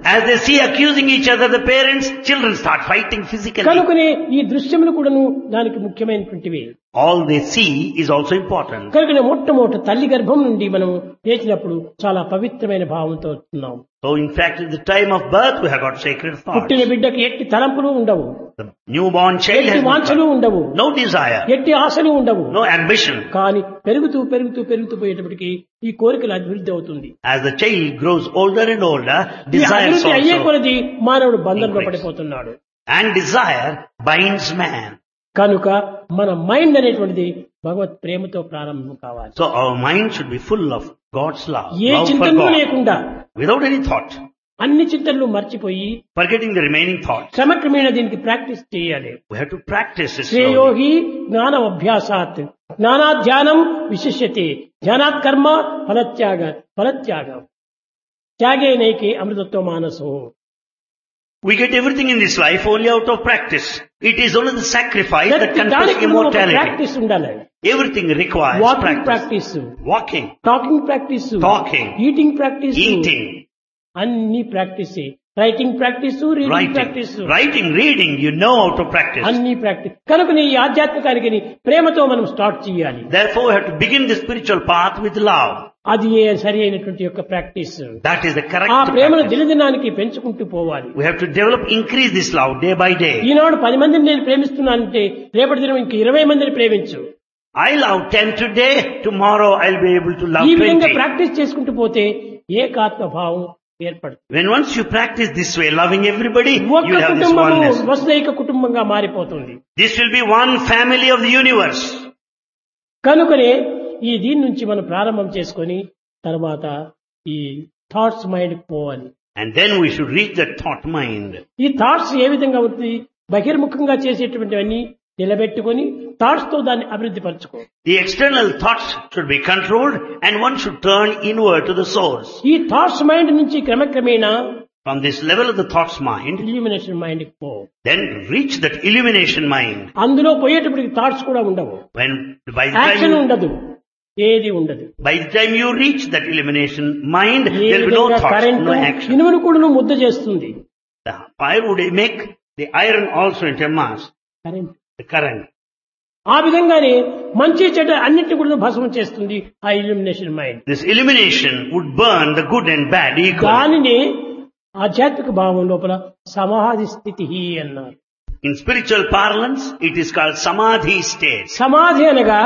As they see accusing each other, the parents, children start fighting physically. కనుకనే ఈ దృశ్యములు కూడాను దానికి ముఖ్యమైనటువంటివి All they see is also important. కనుకనే మొట్టమొదట తల్లి గర్భం నుండి మనం లేచినప్పుడు చాలా పవిత్రమైన భావంతో వస్తున్నాం So in fact, at the time of birth, we have got sacred thoughts. పుట్టిన బిడ్డకి ఎట్టి తలంపులు ఉండవు The newborn child ఎట్టి has no, వాంఛలు ఉండవు no desire, ఎట్టి ఆశలు ఉండవు no ambition. కానీ పెరుగుతూ పెరుగుతూ పెరుగుతూ పోయేటప్పటికి ఈ కోరికలు అభివృద్ధి అవుతుంది As the child grows older and older, ఈ desires అభివృద్ధి అయ్యే also, కొలది మానవుడు బంధంలో increase. పడిపోతున్నాడు and desire binds man. కనుక మన మైండ్ అనేటువంటిది భగవత్ ప్రేమతో ప్రారంభం కావాలి So our mind should be full of God's love, A love for చింతనలు God, లేకుండా without any thought, అన్ని చింతనలు మర్చిపోయి forgetting the remaining thoughts. క్రమక్రమేణా దీనికి ప్రాక్టీస్ చేయాలి We have to practice it slowly. శ్రేయోహి జ్ఞాన అభ్యాసాత్ జ్ఞానాధ్యానం విశిష్యతే ధ్యానాత్ కర్మ ఫలత్యాగ ఫలత్యాగం త్యాగే నైకే అమృతత్వ మానసో We get everything in this life only out of practice. It is only the sacrifice that ప్రతి confers దానికి కూడా ఒక immortality. ప్రాక్టీస్ ఉండాలి Everything requires walking practice. Practice Walking, talking practice Talking. Eating practice eating, అన్ని practice writing practice reading practice writing, writing, reading, you know how to practice. అన్ని practice కనుక ఈ ఆధ్యాత్మికానికి ప్రేమతో మనం స్టార్ట్ చేయాలి Therefore, we have to begin the spiritual path with love. అది ఏ సరి అయినటువంటి యొక్క practice That is the correct ఆ ప్రేమను practice. దినదినానికి పెంచుకుంటూ పోవాలి We have to develop, increase this love day by day. ఈనాడు పది మందిని నేను ప్రేమిస్తున్నానంటే రేపటి దినం ఇంక ఇరవై మందిని ప్రేమించు I love 10 today, tomorrow I'll be able to love ఈ విధంగా 20. ప్రాక్టీస్ చేసుకుంటూ పోతే ఏకాత్మ భావం ఏర్పడుతుంది When once you practice this way, loving everybody, ఒక్క you'll have this కుటుంబము oneness. వసుదైక కుటుంబంగా మారిపోతుంది This will be one family of the universe. కనుకనే ఈ దీని నుంచి మనం ప్రారంభం చేసుకొని తర్వాత ఈ థాట్స్ మైండ్ పోవాలి And then we should reach that thought mind. ఈ థాట్స్ ఏ విధంగా అవుతుంది బహిర్ముఖంగా చేసేటువంటివన్నీ నిలబెట్టుకొని థాట్స్ తో దాన్ని అభివృద్ధి పరచుకో The external thoughts should be controlled and one should turn inward to the source. ఈ థాట్స్ మైండ్ నుంచి క్రమక్రమేణా From this level of the thoughts mind, illumination mind పో then reach that illumination mind. అందులో పోయేటప్పటికి thoughts కూడా ఉండవు When by the time action you, ఉండదు ఏది ఉండదు by the time you reach that illumination mind, ఏ there will be no విధంగా thoughts, current no action. ఇనుమును కూడా ముద్ద చేస్తుంది The fire would make the iron also into a mass, current the current. ఆ విధంగానే మంచి చెడ్డ అన్నిటి కూడా భస్మం చేస్తుంది ఆ illumination mind This illumination would burn the good and bad equally. దానిని ఆధ్యాత్మిక భావం లోపల సమాధి స్థితి అన్నారు In spiritual parlance, it is called samadhi state. సమాధి అనగా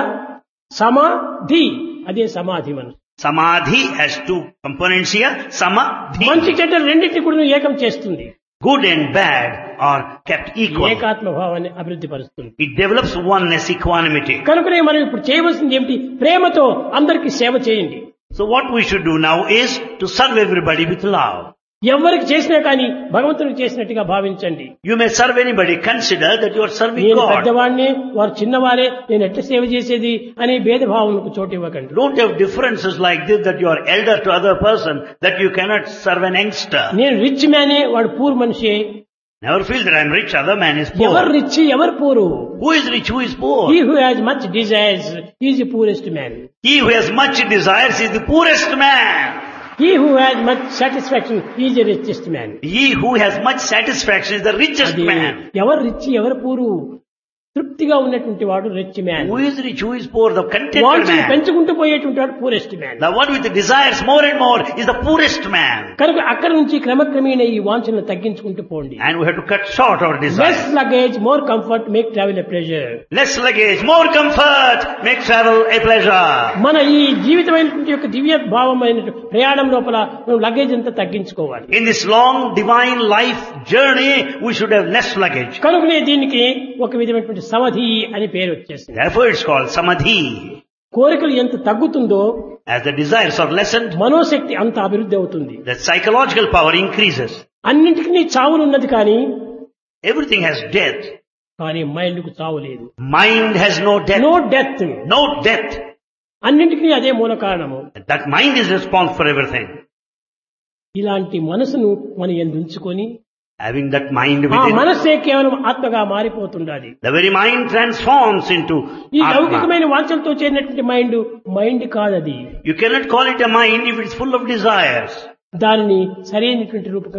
సమాధి అదే సమాధి మనం Samadhi has two components here. Samadhi. మంచి చెడ్డ రెండింటిని కూడా ఏకం చేస్తుంది Good and bad are kept equal. ఏకాత్మ భావాన్ని అభివృద్ధి పరుస్తుంది It develops oneness, equanimity. కనుకనే మనం ఇప్పుడు చేయవలసింది ఏమిటి ప్రేమతో అందరికి సేవ చేయండి So what we should do now is to serve everybody with love. ఎవరికి చేసినా కానీ భగవంతునికి చేసినట్టుగా భావించండి You may serve anybody. Consider that you are serving నేను God. పెద్దవాడిని వారు చిన్నవారే నేను ఎట్లా సేవ చేసేది అనే భేదభావనకు చోటు ఇవ్వకండి Don't have differences like this that you are elder to other person, that you cannot serve an youngster. నేను రిచ్ మ్యానే వాడు పూర్ మనిషి Never feel that I am rich, other man is ఎవరు poor. రిచ్ ఎవరు poor Who is rich, who is poor? He who has much desires is the poorest man He who has much desires is the poorest man. He who has much satisfaction is the richest man He who has much satisfaction is the richest అది man. ఎవరు rich ఎవరు poor తృప్తిగా ఉన్నటువంటి వాడు rich man Who is rich, who is poor? The contented వాంఛలు man. పెంచుకుంటూ పోయేటువంటి వాడు poorest man The one with the desires more and more is the poorest man. కనుక అక్కడి నుంచి క్రమక్రమేణ ఈ వాంఛలను తగ్గించుకుంటూ పోండి And we have to cut short our less desires. Luggage more comfort make travel a pleasure Less luggage, more comfort, make travel a pleasure. మన ఈ జీవితమైనటువంటి యొక్క దివ్య భావమైన ప్రయాణం లోపల మనం లగేజ్ అంతా తగ్గించుకోవాలి In this long divine life journey, we should have less luggage. కనుకనే దీనికి ఒక విధమైనటువంటి సమాధి అని పేరు వచ్చేసింది Therefore it's called samadhi. కోరికలు ఎంత తగ్గుతుందో As the desires are lessened, మనోశక్తి అంత అభివృద్ధి అవుతుంది the psychological power increases. అన్నింటికి చావులున్నది కానీ Everything has death. కానీ మైండ్ కు చావు లేదు Mind has no death. No death No death. అన్నింటికీ అదే మూల కారణము That mind is responsible for everything. ఇలాంటి మనసును మనం ఎందుంచుకొని Having that mind ఆ within, మనస్సే కేవలం ఆత్మగా మారిపోతుండాలి the very mind transforms into ఈ Atma. లౌకికమైన వాంఛలతో చేరినటువంటి మైండ్ మైండ్ కాదది You cannot call it a mind if it's full of desires. దానిని సరైనటువంటి రూపం